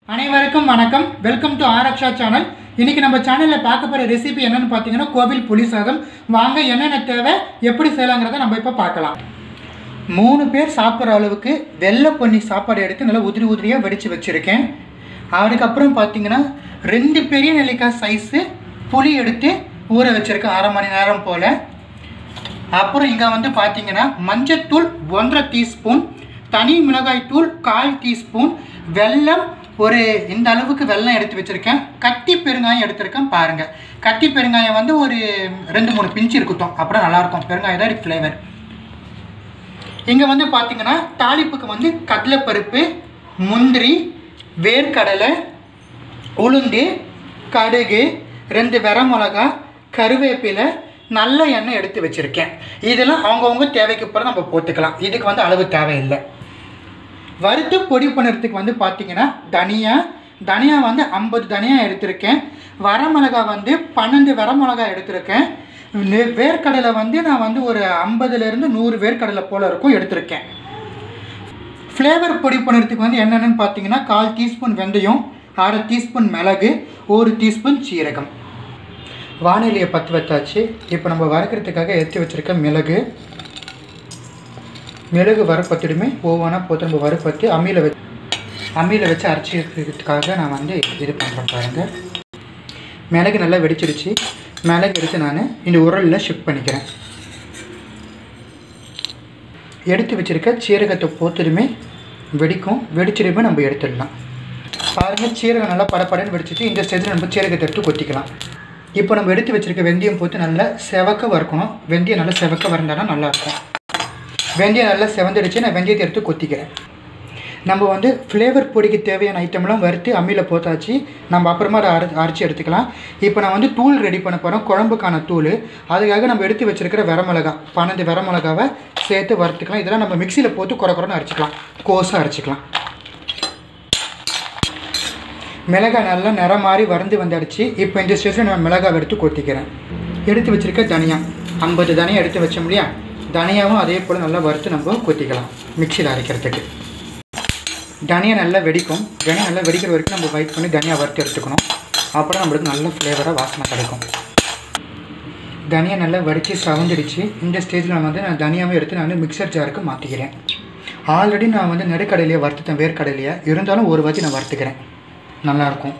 அனைவருக்கும் வணக்கம் welcome to ஆரக்ஷா channel இன்னைக்கு நம்ம சேனலில் பார்க்க போகிற ரெசிபி என்னன்னு பார்த்தீங்கன்னா கோவில் புளி சாதம் வாங்க என்னென்ன தேவை எப்படி செய்யலாங்கிறத நம்ம இப்போ பார்க்கலாம் மூணு பேர் சாப்பிட்ற அளவுக்கு வெள்ளை பொன்னி சாப்பாடு எடுத்து நல்லா உதிரி உதிரியாக வடித்து வச்சுருக்கேன் அதுக்கப்புறம் பார்த்தீங்கன்னா ரெண்டு பெரிய நெல்லிக்காய் சைஸு புளி எடுத்து ஊற வச்சுருக்கேன் அரை மணி நேரம் போல் அப்புறம் இங்கே வந்து பார்த்தீங்கன்னா மஞ்சத்தூள் ஒன்றரை டீஸ்பூன் தனி மிளகாய் தூள் கால் டீஸ்பூன் வெல்லம் ஒரு இந்த அளவுக்கு வெல்லம் எடுத்து வச்சுருக்கேன் கட்டி பெருங்காயம் எடுத்திருக்கேன் பாருங்கள் கட்டி பெருங்காயம் வந்து ஒரு ரெண்டு மூணு பிஞ்சு இருக்கட்டும் அப்புறம் நல்லாயிருக்கும் பெருங்காயம் தான் ஃப்ளேவர் இங்கே வந்து பார்த்தீங்கன்னா தாளிப்புக்கு வந்து கடலைப்பருப்பு முந்திரி வேர்க்கடலை உளுந்து கடுகு ரெண்டு வெர மிளகா கருவேப்பிலை நல்ல எண்ணெய் எடுத்து வச்சுருக்கேன் இதெல்லாம் அவங்கவுங்க தேவைக்கு போல நம்ம போட்டுக்கலாம் இதுக்கு வந்து அளவு தேவையில்லை வறுத்து பொடி பண்ணுறதுக்கு வந்து பார்த்தீங்கன்னா தனியா தனியா வந்து ஐம்பது தனியா எடுத்திருக்கேன் வரமிளகா வந்து பன்னெண்டு வரமிளகா எடுத்திருக்கேன் நெ- வேர்க்கடலை வந்து நான் வந்து ஒரு ஐம்பதுலேருந்து நூறு வேர்க்கடலை போல் இருக்கும் எடுத்திருக்கேன் ஃப்ளேவர் பொடி பண்ணுறதுக்கு வந்து என்னென்னு பார்த்தீங்கன்னா கால் டீஸ்பூன் வெந்தயம் அரை டீஸ்பூன் மிளகு ஒரு டீஸ்பூன் சீரகம் வானிலையை பற்ற வச்சாச்சு இப்போ நம்ம வறுக்கிறதுக்காக எடுத்து வச்சுருக்க மிளகு மிளகு வறுப்பத்திடுமே ஒவ்வொன்றா போட்டு நம்ம வறுப்பத்து அம்மியில் வச்சு அம்மியில் வச்சு அரைச்சி எடுக்கிறதுக்காக நான் வந்து இது பண்ணுறேன் பாருங்கள் மிளகு நல்லா வெடிச்சிடுச்சு மிளகு எடுத்து நான் இந்த உரலில் ஷிஃப்ட் பண்ணிக்கிறேன் எடுத்து வச்சிருக்க சீரகத்தை போத்ததுமே வெடிக்கும் வெடிச்சிடுமே நம்ம எடுத்துடலாம் பாருங்கள் சீரகம் நல்லா படப்படன்னு வெடிச்சிட்டு இந்த ஸ்டேஜில் நம்ம சீரகத்தை எடுத்து கொத்திக்கலாம் இப்போ நம்ம எடுத்து வச்சிருக்க வெந்தயம் போட்டு நல்லா செவக்க வறுக்கணும் வெந்தயம் நல்லா செவக்க வறந்தானா நல்லாயிருக்கும் வெந்தயம் நல்லா செவந்துடுச்சு நான் வெந்தயத்தை எடுத்து கொத்திக்கிறேன் நம்ம வந்து ஃப்ளேவர் பொடிக்கு தேவையான ஐட்டம்லாம் வறுத்து அம்மியில் போட்டாச்சு நம்ம அப்புறமா அதை அரை அரைச்சி எடுத்துக்கலாம் இப்போ நான் வந்து தூள் ரெடி பண்ண போகிறோம் குழம்புக்கான தூள் அதுக்காக நம்ம எடுத்து வச்சிருக்கிற வரமிளகா பன்னெண்டு வரமிளகாவை சேர்த்து வறுத்துக்கலாம் இதெல்லாம் நம்ம மிக்சியில் போட்டு குறை குறைன்னு அரைச்சிக்கலாம் கோஸாக அரைச்சிக்கலாம் மிளகாய் நல்லா நிறம் மாறி வறந்து வந்துடுச்சு இப்போ இந்த ஸ்டேஜில் நான் மிளகாய் எடுத்து கொத்திக்கிறேன் எடுத்து வச்சிருக்க தனியா ஐம்பது தனியா எடுத்து வச்ச முடியா தனியாவும் அதே போல் நல்லா வறுத்து நம்ம கொத்திக்கலாம் மிக்சியில் அரைக்கிறதுக்கு தனியா நல்லா வெடிக்கும் தனியா நல்லா வெடிக்கிற வரைக்கும் நம்ம வெயிட் பண்ணி தனியா வறுத்து எடுத்துக்கணும் அப்புறம் நம்மளுக்கு நல்ல ஃப்ளேவராக வாசனை கிடைக்கும் தனியா நல்லா வடித்து சவந்துடுச்சு இந்த ஸ்டேஜில் வந்து நான் தனியாவே எடுத்து நான் மிக்சர் ஜாருக்கு மாற்றிக்கிறேன் ஆல்ரெடி நான் வந்து நடுக்கடலையே வறுத்துட்டேன் வேர்க்கடலையே இருந்தாலும் ஒரு வாட்டி நான் வறுத்துக்கிறேன் நல்லாயிருக்கும்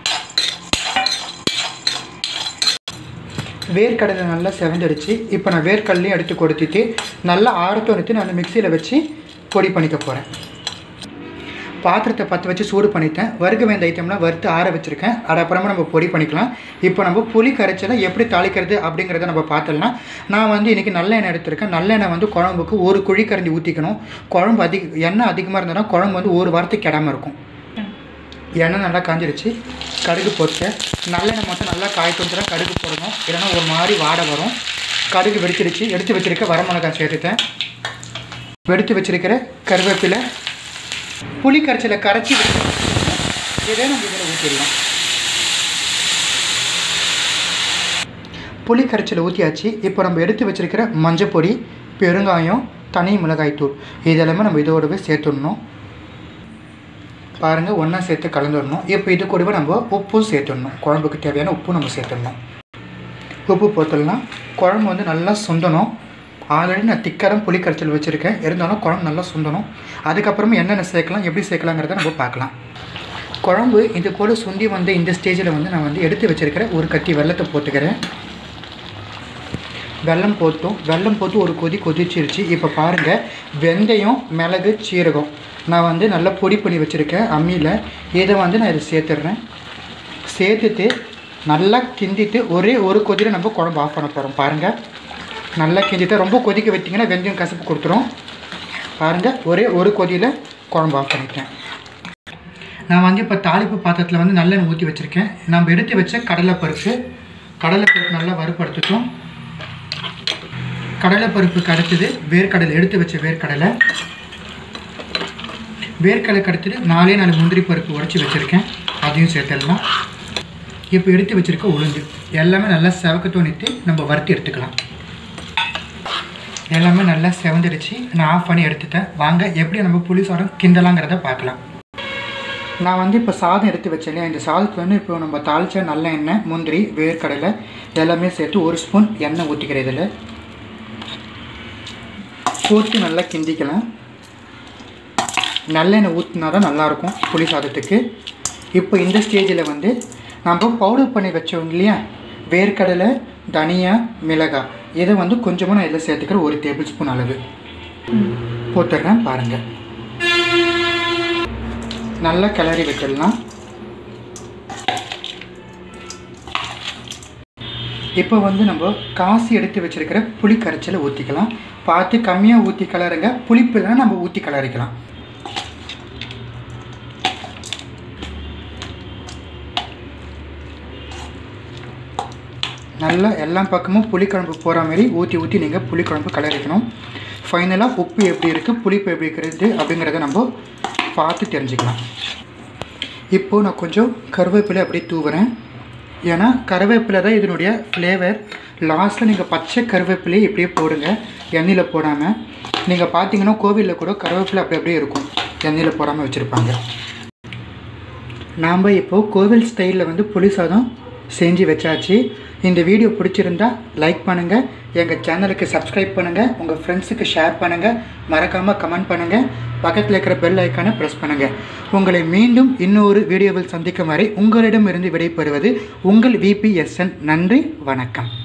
வேர்க்கடலை நல்லா செவந்துடுச்சு இப்போ நான் வேர்க்கடலையும் எடுத்து கொடுத்துட்டு நல்லா ஆரத்தோனுத்து நான் மிக்சியில் வச்சு பொடி பண்ணிக்க போகிறேன் பாத்திரத்தை பற்ற வச்சு சூடு பண்ணிட்டேன் வறுக்க வேண்டிய ஐட்டம்லாம் வறுத்து ஆற வச்சுருக்கேன் அது அப்புறமா நம்ம பொடி பண்ணிக்கலாம் இப்போ நம்ம புளி கரைச்சலை எப்படி தாளிக்கிறது அப்படிங்கிறத நம்ம பார்த்துடலாம் நான் வந்து இன்றைக்கி நல்லெண்ணெய் எடுத்திருக்கேன் நல்லெண்ணெய் வந்து குழம்புக்கு ஒரு குழி கரண்டி ஊற்றிக்கணும் குழம்பு அதிக எண்ணெய் அதிகமாக இருந்ததுன்னா குழம்பு வந்து ஒரு வாரத்துக்கு கெடாமல் இருக்கும் எண்ணெய் நல்லா காஞ்சிருச்சு கடுகு போட்டேன் நல்லெண்ணெய் மட்டும் நல்லா காய் கொடுத்துட்டா கடுகு போடணும் இல்லைன்னா ஒரு மாதிரி வாடை வரும் கடுகு வெடிச்சிருச்சு எடுத்து வச்சிருக்க வரமிளகாய் சேர்த்துட்டேன் எடுத்து வச்சிருக்கிற கருவேப்பிலை புளி கரைச்சலை கரைச்சி வச்சிருக்கேன். இதே நம்ம இதில் ஊற்றிடலாம் புளி கரைச்சலை ஊற்றியாச்சு இப்போ நம்ம எடுத்து வச்சிருக்கிற மஞ்சப்பொடி பெருங்காயம் தனி மிளகாய்த்தூள் இதெல்லாமே நம்ம இதோடவே சேர்த்துடணும் பாருங்கள் ஒன்றா சேர்த்து கலந்துடணும் இப்போ இது கூடவே நம்ம உப்பும் சேர்த்துடணும் குழம்புக்கு தேவையான உப்பும் நம்ம சேர்த்துடணும் உப்பு போட்டுடலாம் குழம்பு வந்து நல்லா சுண்டணும் ஆல்ரெடி நான் திக்கரம் புளி கரைச்சல் வச்சுருக்கேன் இருந்தாலும் குழம்பு நல்லா சுண்டணும் அதுக்கப்புறமா என்னென்ன சேர்க்கலாம் எப்படி சேர்க்கலாங்கிறத நம்ம பார்க்கலாம் குழம்பு இது கூட சுண்டி வந்த இந்த ஸ்டேஜில் வந்து நான் வந்து எடுத்து வச்சிருக்கிற ஒரு கட்டி வெள்ளத்தை போட்டுக்கிறேன் வெல்லம் போட்டோம் வெல்லம் போட்டு ஒரு கொதி கொதிச்சிருச்சு இப்போ பாருங்கள் வெந்தயம் மிளகு சீரகம் நான் வந்து நல்லா பொடி பண்ணி வச்சுருக்கேன் அம்மியில் இதை வந்து நான் இதை சேர்த்துடுறேன் சேர்த்துட்டு நல்லா கிண்டிட்டு ஒரே ஒரு கொதியில் நம்ம குழம்பு ஆஃப் பண்ண போகிறோம் பாருங்கள் நல்லா கிண்டிட்டு ரொம்ப கொதிக்க வைட்டிங்கன்னா வெந்தயம் கசப்பு கொடுத்துரும் பாருங்கள் ஒரே ஒரு கொதியில் குழம்பு ஆஃப் பண்ணிட்டேன் நான் வந்து இப்போ தாளிப்பு பாத்திரத்தில் வந்து நல்லெண்ணெய் ஊற்றி வச்சுருக்கேன் நம்ம எடுத்து வச்ச கடலைப்பருப்பு கடலைப்பருப்பு நல்லா வறுப்படுத்திட்டோம் கடலைப்பருப்புக்கு அடுத்தது வேர்க்கடலை எடுத்து வச்ச வேர்க்கடலை வேர்க்கடலை அடுத்தது நாலே நாலு முந்திரி பருப்பு உடச்சி வச்சுருக்கேன் அதையும் சேர்த்துடலாம் இப்போ எடுத்து வச்சுருக்க உளுந்து எல்லாமே நல்லா செவக்க தோணிட்டு நம்ம வறுத்து எடுத்துக்கலாம் எல்லாமே நல்லா செவந்துடுச்சு நான் ஆஃப் பண்ணி எடுத்துட்டேன் வாங்க எப்படி நம்ம புளி சாதம் கிண்டலாங்கிறத பார்க்கலாம் நான் வந்து இப்போ சாதம் எடுத்து வச்சேன் இல்லையா இந்த சாதத்தில் வந்து இப்போ நம்ம தாளிச்ச நல்ல எண்ணெய் முந்திரி வேர்க்கடலை எல்லாமே சேர்த்து ஒரு ஸ்பூன் எண்ணெய் ஊற்றிக்கிறேன் இதில் ஊற்றி நல்லா கிண்டிக்கலாம் நல்லெண்ணெய் ஊற்றினா தான் நல்லாயிருக்கும் புளி சாதத்துக்கு இப்போ இந்த ஸ்டேஜில் வந்து நம்ம பவுடர் பண்ணி வச்சோம் இல்லையா வேர்க்கடலை தனியா மிளகாய் இதை வந்து கொஞ்சமாக நான் இதில் சேர்த்துக்கிறேன் ஒரு டேபிள் ஸ்பூன் அளவு போட்டுடுறேன் பாருங்கள் நல்லா கிளறி விட்டுடலாம் இப்போ வந்து நம்ம காசி எடுத்து வச்சிருக்கிற புளி கரைச்சலை ஊற்றிக்கலாம் பார்த்து கம்மியாக ஊற்றி கலருங்க புளிப்புலாம் நம்ம ஊற்றி கலரிக்கலாம் நல்லா எல்லா பக்கமும் புளிக்குழம்பு போகிற மாதிரி ஊற்றி ஊற்றி நீங்கள் புளிக்குழம்பு கலரிக்கணும் ஃபைனலாக உப்பு எப்படி இருக்குது புளிப்பு எப்படி இருக்கிறது அப்படிங்கிறத நம்ம பார்த்து தெரிஞ்சுக்கலாம் இப்போது நான் கொஞ்சம் கருவேப்பிலை அப்படியே தூவுறேன் ஏன்னா கருவேப்பிலை தான் இதனுடைய ஃப்ளேவர் லாஸ்ட்டில் நீங்கள் பச்சை கருவேப்பிலையை இப்படியே போடுங்க எண்ணெயில் போடாமல் நீங்கள் பார்த்தீங்கன்னா கோவிலில் கூட கருவேப்பிலை அப்படி அப்படியே இருக்கும் எண்ணெயில் போடாமல் வச்சுருப்பாங்க நாம் இப்போது கோவில் ஸ்டைலில் வந்து புளி சாதம் செஞ்சு வச்சாச்சு இந்த வீடியோ பிடிச்சிருந்தா லைக் பண்ணுங்கள் எங்கள் சேனலுக்கு சப்ஸ்கிரைப் பண்ணுங்கள் உங்கள் ஃப்ரெண்ட்ஸுக்கு ஷேர் பண்ணுங்கள் மறக்காமல் கமெண்ட் பண்ணுங்கள் பக்கத்தில் இருக்கிற பெல் ஐக்கானை ப்ரெஸ் பண்ணுங்கள் உங்களை மீண்டும் இன்னொரு வீடியோவில் சந்திக்கும் வரை உங்களிடமிருந்து விடைபெறுவது உங்கள் விபிஎஸ்என் நன்றி வணக்கம்